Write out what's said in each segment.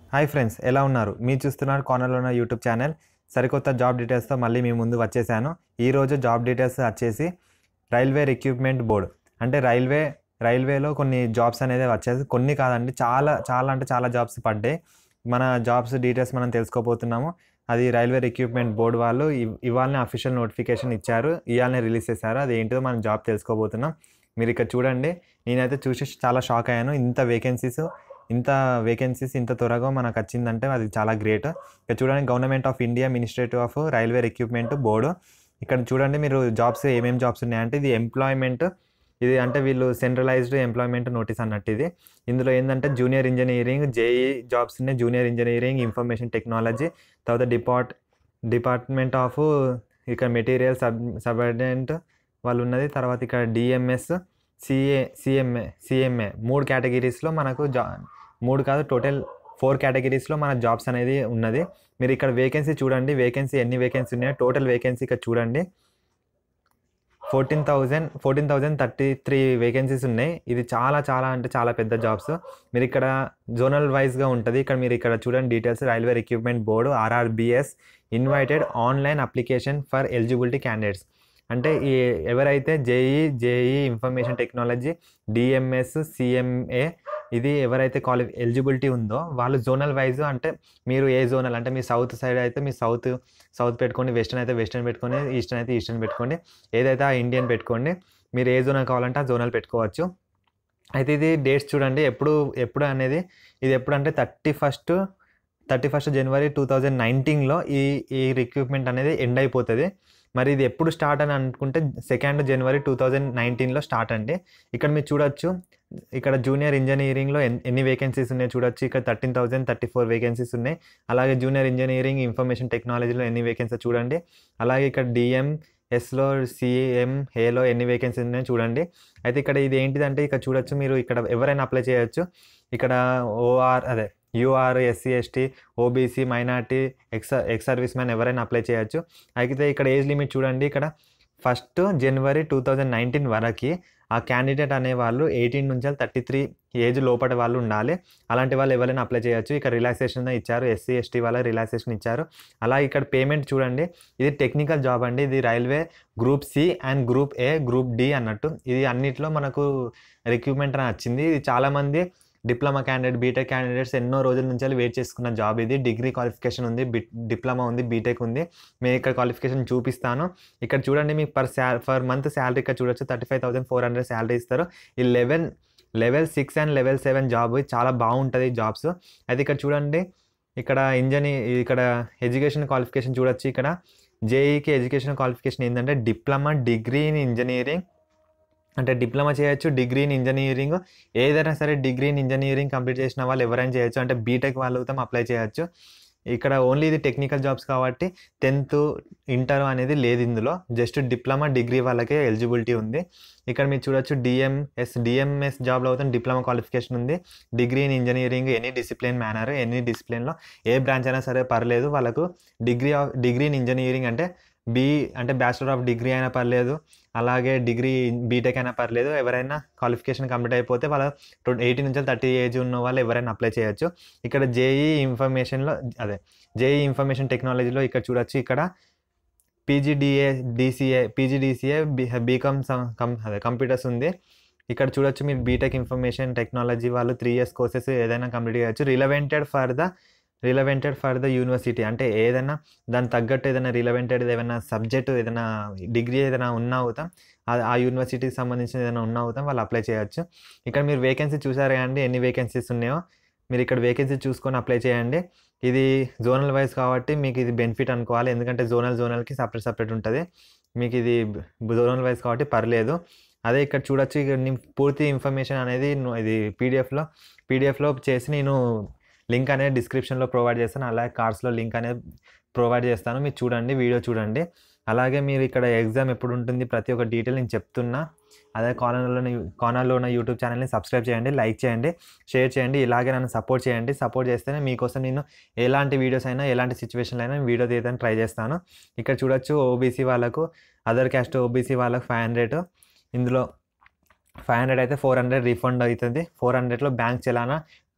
hi friends ఎలా ఉన్నారు మీరు చూస్తున్నారు కార్నర్లో ఉన్న యూట్యూబ్ ఛానల్ సరికొత్త జాబ్ డీటెయిల్స్తో మళ్ళీ మీ ముందు వచ్చేసాను ఈరోజు జాబ్ డీటెయిల్స్ వచ్చేసి రైల్వే రిక్రూట్మెంట్ బోర్డ్ అంటే రైల్వే రైల్వేలో కొన్ని జాబ్స్ అనేది వచ్చేసి కొన్ని కాదండి చాలా చాలా అంటే చాలా జాబ్స్ పడ్డాయి మన జాబ్స్ డీటెయిల్స్ మనం తెలుసుకోబోతున్నాము అది రైల్వే రిక్రూట్మెంట్ బోర్డు వాళ్ళు ఇవ్- ఇవాళనే అఫీషియల్ నోటిఫికేషన్ ఇచ్చారు ఇవాళనే రిలీజ్ చేశారు అది ఏంటిదో మనం జాబ్ తెలుసుకోబోతున్నాం మీరు ఇక్కడ చూడండి నేనైతే చూసి చాలా షాక్ అయ్యాను ఇంత వేకెన్సీస్ ఇంత వేకెన్సీస్ ఇంత త్వరగా మనకు వచ్చిందంటే అది చాలా గ్రేట్ ఇక్కడ చూడండి government of India administrative of railway recruitment board ఇక్కడ చూడండి మీరు జాబ్స్ ఏమేమి జాబ్స్ ఉన్నాయంటే ఇది ఎంప్లాయ్మెంట్ ఇది అంటే వీళ్ళు సెంట్రలైజ్డ్ ఎంప్లాయ్మెంట్ నోటీస్ అన్నట్టు ఇది ఇందులో ఏంటంటే జూనియర్ ఇంజనీరింగ్ జేఈ జాబ్స్ ఉన్నాయి జూనియర్ ఇంజనీరింగ్ ఇన్ఫర్మేషన్ టెక్నాలజీ తర్వాత డిపార్ట్ డిపార్ట్మెంట్ ఆఫ్ ఇక్కడ మెటీరియల్ సబ్ సబార్డినెంట్ వాళ్ళు ఉన్నది తర్వాత ఇక్కడ డిఎంఎస్ సిఏ సిఎంఏ సిఎంఏ మూడు కేటగిరీస్లో మనకు జా మూడు కాదు టోటల్ ఫోర్ కేటగిరీస్లో మన జాబ్స్ అనేది ఉన్నది మీరు ఇక్కడ వేకెన్సీ చూడండి వేకెన్సీ ఎన్ని వేకెన్సీ ఉన్నాయో టోటల్ వేకెన్సీ ఇక్కడ చూడండి fourteen thousand fourteen thousand thirty three vacancies ఉన్నాయి ఇది చాలా చాలా అంటే చాలా పెద్ద జాబ్స్ మీరు ఇక్కడ జోనల్ వైజ్గా ఉంటుంది ఇక్కడ మీరు ఇక్కడ చూడండి details railway recruitment board RRBs invited online application for eligibility candidates అంటే ఈ ఎవరైతే JE JE information technology DMS CMA ఇది ఎవరైతే క్వాలి ఎలిజిబిలిటీ ఉందో వాళ్ళు జోనల్ వైజ్ అంటే మీరు ఏ జోనల్ అంటే మీ సౌత్ సైడ్ అయితే మీ సౌత్ సౌత్ పెట్టుకోండి వెస్టర్న్ అయితే వెస్టర్న్ పెట్టుకోండి ఈస్టర్న్ అయితే ఈస్టర్న్ పెట్టుకోండి ఏదైతే ఆ ఇండియన్ పెట్టుకోండి మీరు ఏ జోనల్ కావాలంటే ఆ జోనల్ పెట్టుకోవచ్చు అయితే ఇది డేట్స్ చూడండి ఎప్పుడు ఎప్పుడు అనేది ఇది ఎప్పుడు అంటే thirty first thirty first January two thousand నైన్టీన్లో ఈ ఈ రిక్రూట్మెంట్ అనేది ఎండ్ అయిపోతుంది మరి ఇది ఎప్పుడు స్టార్ట్ అని అనుకుంటే సెకండ్ జనవరి టూ థౌజండ్ నైన్టీన్లో స్టార్ట్ అండి ఇక్కడ మీరు చూడొచ్చు ఇక్కడ జూనియర్ ఇంజనీరింగ్లో ఎన్- ఎన్ని వేకెన్సీస్ ఉన్నాయో చూడొచ్చు ఇక్కడ thirteen thousand thirty four vacancies ఉన్నాయి అలాగే జూనియర్ ఇంజనీరింగ్ ఇన్ఫర్మేషన్ టెక్నాలజీలో ఎన్ని వేకెన్సీ చూడండి అలాగే ఇక్కడ డిఎం ఎస్లో సిఎం హేలో ఎన్ని వేకెన్సీ ఉన్నాయో చూడండి అయితే ఇక్కడ ఇది ఏంటిదంటే ఇక్కడ చూడొచ్చు మీరు ఇక్కడ ఎవరైనా అప్లై చేయొచ్చు ఇక్కడ ఓఆర్ అదే UR SC ST OBC minority ex ex service man ఎవరైనా అప్లై చేయొచ్చు అయితే ఇక్కడ ఏజ్ లిమిట్ చూడండి ఇక్కడ first January two thousand nineteen వరకు ఆ క్యాండిడేట్ అనే వాళ్ళు ఎయిటీన్ నుంచి థర్టీ త్రీ ఏజ్ లోపల వాళ్ళు ఉండాలి అలాంటి వాళ్ళు ఎవరైనా అప్లై చేయొచ్చు ఇక్కడ రిలాక్సేషన్ ఇచ్చారు ఎస్సీ ఎస్టీ వాళ్ళ రిలాక్సేషన్ ఇచ్చారు అలాగే ఇక్కడ పేమెంట్ చూడండి ఇది టెక్నికల్ జాబ్ అండి ఇది railway group C and group A group D అన్నట్టు ఇది అన్నిట్లో మనకు రిక్రూట్మెంట్ అని వచ్చింది ఇది చాలామంది డిప్లొమా క్యాండిడేట్ బీటెక్ క్యాండిడేట్స్ ఎన్నో రోజుల నుంచి వెయిట్ చేసుకున్న జాబ్ ఇది డిగ్రీ క్వాలిఫికేషన్ ఉంది బి డిప్లొమా ఉంది బీటెక్ ఉంది మేము ఇక్కడ క్వాలిఫికేషన్ చూపిస్తాను ఇక్కడ చూడండి మీకు పర్ శా పర్ మంత్ శాలరీ ఇక్కడ చూడొచ్చు thirty five thousand four hundred salary ఇస్తారు ఈ eleven level six and level seven job చాలా బాగుంటుంది జాబ్స్ అయితే ఇక్కడ చూడండి ఇక్కడ ఇంజనీ ఇక్కడ ఎడ్యుకేషన్ క్వాలిఫికేషన్ చూడొచ్చు ఇక్కడ జేఈకి ఎడ్యుకేషన్ క్వాలిఫికేషన్ ఏంటంటే డిప్లొమా డిగ్రీ ఇన్ ఇంజనీరింగ్ అంటే డిప్లొమా చేయొచ్చు డిగ్రీ ఇన్ ఇంజనీరింగ్ ఏదైనా సరే డిగ్రీ ఇన్ ఇంజనీరింగ్ కంప్లీట్ చేసిన వాళ్ళు ఎవరైనా చేయొచ్చు అంటే బీటెక్ వాళ్ళు కూడా అప్లై చేయొచ్చు ఇక్కడ ఓన్లీ ఇది టెక్నికల్ జాబ్స్ కాబట్టి టెన్త్ ఇంటర్ అనేది లేదు ఇందులో జస్ట్ డిప్లొమా డిగ్రీ వాళ్ళకే ఎలిజిబిలిటీ ఉంది ఇక్కడ మీరు చూడొచ్చు డిఎంఎస్ డిఎంఎస్ జాబ్లో అవుతుంది డిప్లొమా క్వాలిఫికేషన్ ఉంది degree in engineering any discipline manner any డిసిప్లిన్లో ఏ బ్రాంచ్ అయినా సరే పర్లేదు వాళ్ళకు degree of degree in engineering అంటే బీ అంటే బ్యాచిలర్ ఆఫ్ డిగ్రీ అయినా పర్లేదు అలాగే డిగ్రీ బీటెక్ అయినా పర్లేదు ఎవరైనా క్వాలిఫికేషన్ కంప్లీట్ అయిపోతే వాళ్ళ ఎయిటీ నుంచి థర్టీ ఏజ్ ఉన్న వాళ్ళు ఎవరైనా అప్లై చేయొచ్చు ఇక్కడ జేఈ ఇన్ఫర్మేషన్లో అదే జేఈ ఇన్ఫర్మేషన్ టెక్నాలజీలో ఇక్కడ చూడొచ్చు ఇక్కడ పీజీడిఏ డిసిఏ పీజీడిసిఏ బీకామ్ కం అదే కంప్యూటర్స్ ఉంది ఇక్కడ చూడొచ్చు మీరు బీటెక్ ఇన్ఫర్మేషన్ టెక్నాలజీ వాళ్ళు త్రీ ఇయర్స్ కోర్సెస్ ఏదైనా కంప్లీట్ చేయొచ్చు relevant for the relevant for the university అంటే ఏదైనా దానికి తగ్గట్టు ఏదైనా రిలవెంటెడ్ ఏదైనా సబ్జెక్ట్ ఏదైనా డిగ్రీ ఏదైనా ఉన్నా అవుతాం ఆ- ఆ యూనివర్సిటీకి సంబంధించిన ఏదైనా ఉన్నా అవుతాం వాళ్ళు అప్లై చేయొచ్చు ఇక్కడ మీరు వేకెన్సీ చూసారు కదండి ఎన్ని వేకెన్సీస్ ఉన్నాయో మీరు ఇక్కడ వేకెన్సీ చూసుకొని అప్లై చేయండి ఇది జోనల్ వైజ్ కాబట్టి మీకు ఇది బెనిఫిట్ అనుకోవాలి ఎందుకంటే జోనల్ జోనల్కి సపరేట్ సపరేట్ ఉంటుంది మీకు ఇది జోనల్ వైజ్ కాబట్టి పర్లేదు అదే ఇక్కడ చూడొచ్చు ఇక్కడ నేను పూర్తి ఇన్ఫర్మేషన్ అనేది ను- ఇది పీడిఎఫ్లో పీడిఎఫ్లో చేసి నేను లింక్ అనేది డిస్క్రిప్షన్లో ప్రొవైడ్ చేస్తాను అలాగే కార్డ్స్లో లింక్ అనేది ప్రొవైడ్ చేస్తాను మీరు చూడండి వీడియో చూడండి అలాగే మీరు ఇక్కడ ఎగ్జామ్ ఎప్పుడు ఉంటుంది ప్రతి ఒక్క డీటెయిల్ నేను చెప్తున్నా అదే కార్నర్లో కార్నర్లో ఉన్న యూట్యూబ్ ఛానల్ని సబ్స్క్రైబ్ చేయండి లైక్ చేయండి షేర్ చేయండి ఇలాగే నన్ను సపోర్ట్ చేయండి సపోర్ట్ చేస్తేనే మీకోసం నేను ఎలాంటి వీడియోస్ అయినా ఎలాంటి సిచ్యువేషన్లో అయినా వీడియో తీయడానికి ట్రై చేస్తాను ఇక్కడ చూడొచ్చు ఓబీసీ వాళ్ళకు అదర్ క్యాస్ట్ ఓబీసీ వాళ్ళకు ఫైవ్ హండ్రెడ్ ఇందులో ఫైవ్ హండ్రెడ్ అయితే ఫోర్ హండ్రెడ్ రీఫండ్ అవుతుంది ఫోర్ హండ్రెడ్లో బ్యాంక్ చలానా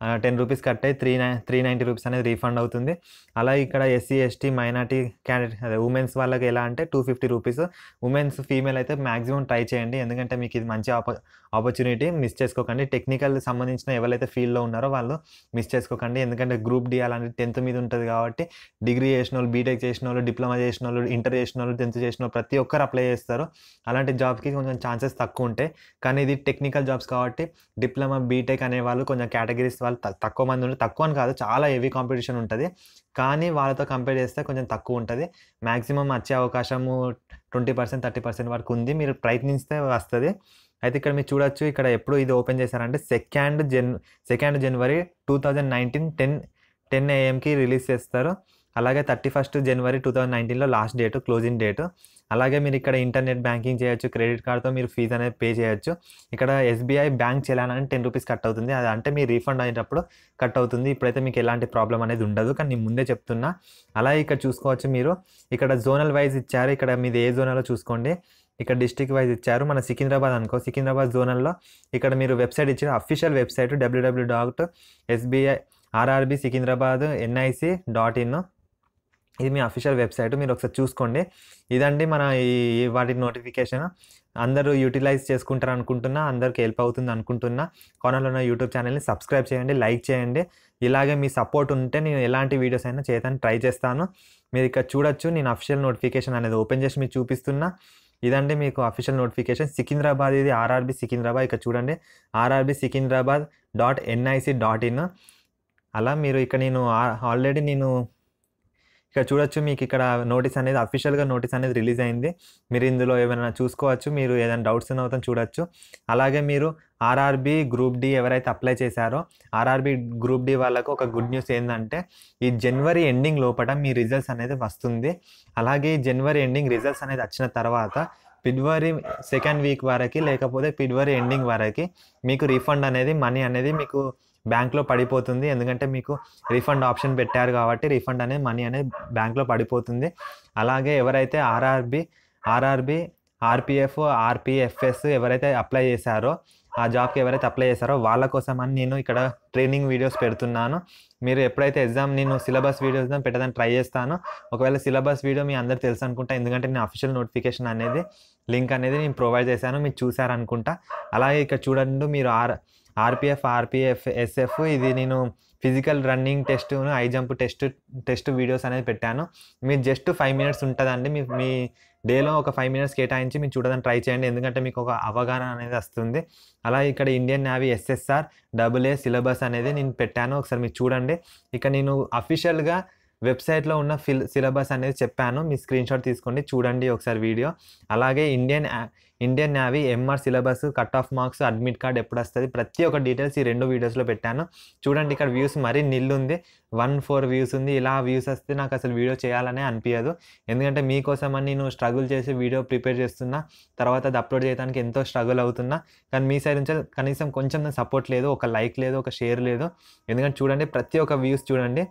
టెన్ రూపీస్ కట్ అయ్యి త్రీ నై త్రీ నైంటీ రూపీస్ అనేది రీఫండ్ అవుతుంది అలా ఇక్కడ ఎస్సీ ఎస్టీ మైనార్టీ క్యాండిడేట్ అదే ఉమెన్స్ వాళ్ళకి ఎలా అంటే two fifty rupees womens female అయితే మ్యాక్సిమం ట్రై చేయండి ఎందుకంటే మీకు ఇది మంచి ఆప ఆపర్చునిటీ మిస్ చేసుకోకండి టెక్నికల్ సంబంధించిన ఎవరైతే ఫీల్డ్లో ఉన్నారో వాళ్ళు మిస్ చేసుకోకండి ఎందుకంటే గ్రూప్ డి అలాంటి టెన్త్ మీద ఉంటుంది కాబట్టి డిగ్రీ చేసిన వాళ్ళు బీటెక్ చేసిన వాళ్ళు డిప్లొమా చేసిన వాళ్ళు ఇంటర్ చేసిన వాళ్ళు టెన్త్ చేసిన వాళ్ళు ప్రతి ఒక్కరు అప్లై చేస్తారు అలాంటి జాబ్స్కి కొంచెం ఛాన్సెస్ తక్కువ ఉంటాయి కానీ ఇది టెక్నికల్ జాబ్స్ కాబట్టి డిప్లొమా బీటెక్ అనే వాళ్ళు కొంచెం కేటగిరీస్ వాళ్ళు త- తక్కువ మంది ఉంటారు తక్కువ అని కాదు చాలా హెవీ కాంపిటీషన్ ఉంటుంది కానీ వాళ్ళతో కంపేర్ చేస్తే కొంచెం తక్కువ ఉంటుంది మ్యాక్సిమం వచ్చే అవకాశము ట్వంటీ పర్సెంట్ థర్టీ పర్సెంట్ వరకు ఉంది మీరు ప్రయత్నిస్తే వస్తుంది అయితే ఇక్కడ మీరు చూడొచ్చు ఇక్కడ ఎప్పుడు ఇది ఓపెన్ చేశారంటే second Jan second January two thousand nineteen ten ten ఏఎంకి రిలీజ్ చేస్తారు అలాగే thirty first January two thousand నైన్టీన్లో లాస్ట్ డేట్ క్లోజింగ్ డేట్ అలాగే మీరు ఇక్కడ ఇంటర్నెట్ బ్యాంకింగ్ చేయొచ్చు క్రెడిట్ కార్డ్తో మీరు ఫీజు అనేది పే చేయొచ్చు ఇక్కడ ఎస్బీఐ బ్యాంక్ చేయాలని టెన్ రూపీస్ కట్ అవుతుంది అది అంటే మీ రీఫండ్ అయ్యేటప్పుడు కట్ అవుతుంది ఇప్పుడైతే మీకు ఎలాంటి ప్రాబ్లం అనేది ఉండదు కానీ నేను ముందే చెప్తున్నా అలాగే ఇక్కడ చూసుకోవచ్చు మీరు ఇక్కడ జోనల్ వైజ్ ఇచ్చారు ఇక్కడ మీది ఏ జోనలో చూసుకోండి ఇక్కడ డిస్టిక్ వైజ్ ఇచ్చారు మన సికింద్రాబాద్ అనుకో సికింద్రాబాద్ జోనల్లో ఇక్కడ మీరు వెబ్సైట్ ఇచ్చారు official website WW dot SBI RRB Secunderabad NIC dot in ఇది మీ అఫీషియల్ వెబ్సైట్ మీరు ఒకసారి చూసుకోండి ఇదండి మన ఈ ఈ వాటి నోటిఫికేషన్ అందరూ యూటిలైజ్ చేసుకుంటారు అనుకుంటున్నా అందరికి హెల్ప్ అవుతుంది అనుకుంటున్నా కోనలో ఉన్న యూట్యూబ్ ఛానల్ని సబ్స్క్రైబ్ చేయండి లైక్ చేయండి ఇలాగే మీ సపోర్ట్ ఉంటే నేను ఎలాంటి వీడియోస్ అయినా చేయడానికి ట్రై చేస్తాను మీరు ఇక్కడ చూడొచ్చు నేను అఫీషియల్ నోటిఫికేషన్ అనేది ఓపెన్ చేసి మీకు చూపిస్తున్నా ఇదండి మీకు అఫీషియల్ నోటిఫికేషన్ సికింద్రాబాద్ ఇది ఆర్ఆర్బి సికింద్రాబాద్ ఇక్కడ చూడండి RRB Secunderabad dot NIC dot in అలా మీరు ఇక్కడ నేను ఆల్రెడీ నేను ఇక్కడ చూడొచ్చు మీకు ఇక్కడ నోటీస్ అనేది అఫీషియల్గా నోటీస్ అనేది రిలీజ్ అయింది మీరు ఇందులో ఏమైనా చూసుకోవచ్చు మీరు ఏదైనా డౌట్స్ ఉన్న అవుతాం చూడొచ్చు అలాగే మీరు ఆర్ఆర్బి గ్రూప్ డి ఎవరైతే అప్లై చేశారో ఆర్ఆర్బి గ్రూప్ డి వాళ్ళకు ఒక గుడ్ న్యూస్ ఏంటంటే ఈ జనవరి ఎండింగ్ లోపల మీ రిజల్ట్స్ అనేది వస్తుంది అలాగే ఈ జనవరి ఎండింగ్ రిజల్ట్స్ అనేది వచ్చిన తర్వాత ఫిబ్రవరి సెకండ్ వీక్ వరకు లేకపోతే ఫిబ్రవరి ఎండింగ్ వరకు మీకు రీఫండ్ అనేది మనీ అనేది మీకు బ్యాంక్లో పడిపోతుంది ఎందుకంటే మీకు రీఫండ్ ఆప్షన్ పెట్టారు కాబట్టి రీఫండ్ అనేది మనీ అనేది బ్యాంక్లో పడిపోతుంది అలాగే ఎవరైతే ఆర్ఆర్బి ఆర్ఆర్బి ఆర్పిఎఫ్ ఆర్పిఎఫ్ఎస్ ఎవరైతే అప్లై చేశారో ఆ జాబ్కి ఎవరైతే అప్లై చేశారో వాళ్ళ కోసం అని నేను ఇక్కడ ట్రైనింగ్ వీడియోస్ పెడుతున్నాను మీరు ఎప్పుడైతే ఎగ్జామ్ నేను సిలబస్ వీడియోస్ పెట్టడానికి ట్రై చేస్తాను ఒకవేళ సిలబస్ వీడియో మీ అందరు తెలుసు అనుకుంటా ఎందుకంటే నేను అఫీషియల్ నోటిఫికేషన్ అనేది లింక్ అనేది నేను ప్రొవైడ్ చేశాను మీరు చూసారనుకుంటా అలాగే ఇక్కడ చూడండి మీరు ఆర్ ఆర్పిఎఫ్ ఆర్పిఎఫ్ ఎస్ఎఫ్ ఇది నేను physical running test high jump test test videos అనేది పెట్టాను మీరు జస్ట్ ఫైవ్ మినిట్స్ ఉంటుందండి మీ మీ డేలో ఒక ఫైవ్ మినిట్స్ కేటాయించి మీరు చూడడానికి ట్రై చేయండి ఎందుకంటే మీకు ఒక అవగాహన అనేది వస్తుంది అలా ఇక్కడ Indian Navy SSR double A syllabus అనేది నేను పెట్టాను ఒకసారి మీరు చూడండి ఇక నేను అఫీషియల్గా వెబ్సైట్లో ఉన్న ఫిల్ సిలబస్ అనేది చెప్పాను మీ స్క్రీన్ షాట్ తీసుకోండి చూడండి ఒకసారి వీడియో అలాగే ఇండియన్ ఆ- Indian Navy MR syllabus cut off marks admit card ఎప్పుడు వస్తుంది ప్రతి ఒక్క డీటెయిల్స్ ఈ రెండు వీడియోస్లో పెట్టాను చూడండి ఇక్కడ వ్యూస్ మరీ నిల్లు ఉంది వన్ ఫోర్ వ్యూస్ ఉంది ఇలా వ్యూస్ వస్తే నాకు అసలు వీడియో చేయాలనే అనిపించదు ఎందుకంటే మీకోసం అని నేను స్ట్రగుల్ చేసి వీడియో ప్రిపేర్ చేస్తున్నా తర్వాత అది అప్లోడ్ చేయడానికి ఎంతో స్ట్రగుల్ అవుతున్నా కానీ మీ సైడ్ నుంచి కనీసం కొంచెం సపోర్ట్ లేదు ఒక లైక్ లేదు ఒక షేర్ లేదు ఎందుకంటే చూడండి ప్రతి ఒక్క వ్యూస్ చూడండి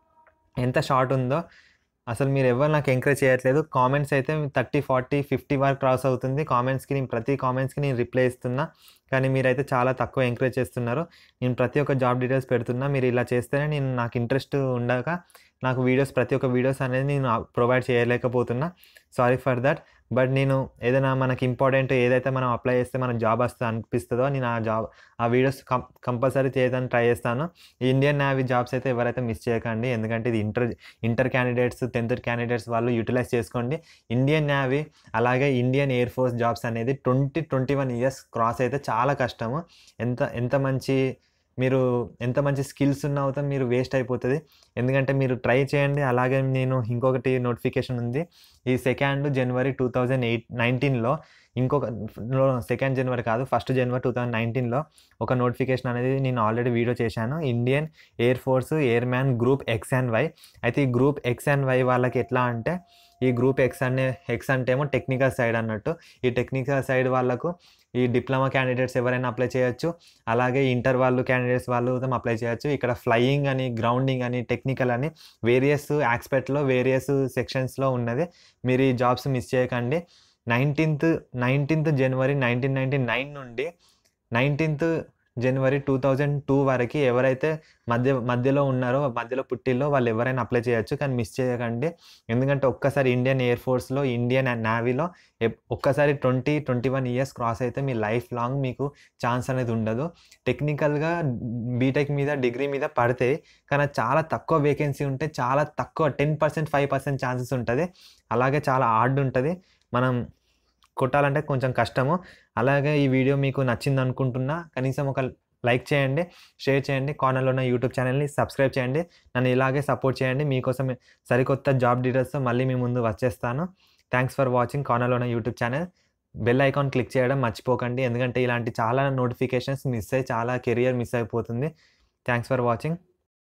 ఎంత షార్ట్ ఉందో అసలు మీరు ఎవరు నాకు ఎంకరేజ్ చేయట్లేదు కామెంట్స్ అయితే థర్టీ ఫార్టీ ఫిఫ్టీ వరకు క్రాస్ అవుతుంది కామెంట్స్కి నేను ప్రతి కామెంట్స్కి నేను రిప్లై ఇస్తున్నా కానీ మీరైతే చాలా తక్కువ ఎంకరేజ్ చేస్తున్నారు నేను ప్రతి ఒక్క జాబ్ డీటెయిల్స్ పెడుతున్నా మీరు ఇలా చేస్తేనే నేను నాకు ఇంట్రెస్ట్ ఉండక నాకు వీడియోస్ ప్రతి ఒక్క వీడియోస్ అనేది నేను ప్రొవైడ్ చేయలేకపోతున్నా సారీ ఫర్ దట్ బట్ నేను ఏదైనా మనకి ఇంపార్టెంట్ ఏదైతే మనం అప్లై చేస్తే మన జాబ్ వస్తుంది అనిపిస్తుందో నేను ఆ జాబ్ ఆ వీడియోస్ కం కంపల్సరీ చేయడానికి ట్రై చేస్తాను ఈ ఇండియన్ నేవీ జాబ్స్ అయితే ఎవరైతే మిస్ చేయకండి ఎందుకంటే ఇది inter inter candidates tenth candidates వాళ్ళు యూటిలైజ్ చేసుకోండి ఇండియన్ నేవీ అలాగే ఇండియన్ ఎయిర్ ఫోర్స్ జాబ్స్ అనేది twenty twenty one years cross అయితే చాలా కష్టము ఎంత ఎంత మంచి మీరు ఎంత మంచి స్కిల్స్ ఉన్న అవుతాం మీరు వేస్ట్ అయిపోతుంది ఎందుకంటే మీరు ట్రై చేయండి అలాగే నేను ఇంకొకటి నోటిఫికేషన్ ఉంది ఈ second January two thousand eight నైన్టీన్లో ఇంకొక సెకండ్ జనవరి కాదు ఫస్ట్ జనవరి టూ థౌజండ్ నైన్టీన్లో ఒక నోటిఫికేషన్ అనేది నేను ఆల్రెడీ వీడియో చేశాను Indian Air Force airman group X and Y అయితే ఈ గ్రూప్ ఎక్స్ అండ్ వై వాళ్ళకి ఎట్లా అంటే ఈ గ్రూప్ ఎక్స్ అనే ఎక్స్ అంటే ఏమో టెక్నికల్ సైడ్ అన్నట్టు ఈ టెక్నికల్ సైడ్ వాళ్ళకు ఈ డిప్లొమా క్యాండిడేట్స్ ఎవరైనా అప్లై చేయొచ్చు అలాగే ఇంటర్ వాళ్ళు క్యాండిడేట్స్ వాళ్ళు అప్లై చేయొచ్చు ఇక్కడ ఫ్లయింగ్ అని గ్రౌండింగ్ అని టెక్నికల్ అని వేరియస్ ఆస్పెక్ట్లో వేరియస్ సెక్షన్స్లో ఉన్నది మీరు ఈ జాబ్స్ మిస్ చేయకండి nineteenth nineteenth January nineteen ninety nine నుండి nineteenth January two thousand two వరకు ఎవరైతే మధ్య మధ్యలో ఉన్నారో మధ్యలో పుట్టిల్లో వాళ్ళు ఎవరైనా అప్లై చేయొచ్చు కానీ మిస్ చేయకండి ఎందుకంటే ఒక్కసారి ఇండియన్ ఎయిర్ ఫోర్స్లో ఇండియన్ అండ్ నేవీలో ఎప్- ఒక్కసారి twenty twenty one years cross అయితే మీ లైఫ్ లాంగ్ మీకు ఛాన్స్ అనేది ఉండదు టెక్నికల్గా బీటెక్ మీద డిగ్రీ మీద పడితే కానీ అది చాలా తక్కువ వేకెన్సీ ఉంటే చాలా తక్కువ ten percent five percent chances ఉంటుంది అలాగే చాలా హార్డ్ ఉంటుంది మనం కొట్టాలంటే కొంచెం కష్టము అలాగే ఈ వీడియో మీకు నచ్చింది అనుకుంటున్నా కనీసం ఒక లైక్ చేయండి షేర్ చేయండి కార్నర్లో ఉన్న యూట్యూబ్ ఛానల్ని సబ్స్క్రైబ్ చేయండి నన్ను ఇలాగే సపోర్ట్ చేయండి మీకోసం సరికొత్త జాబ్ డీటెయిల్స్తో మళ్ళీ మీ ముందు వచ్చేస్తాను థ్యాంక్స్ ఫర్ వాచింగ్ కార్నర్లో ఉన్న YouTube channel bell icon click చేయడం మర్చిపోకండి ఎందుకంటే ఇలాంటి చాలా నోటిఫికేషన్స్ మిస్ అయ్యి చాలా కెరియర్ మిస్ అయిపోతుంది థ్యాంక్స్ ఫర్ వాచింగ్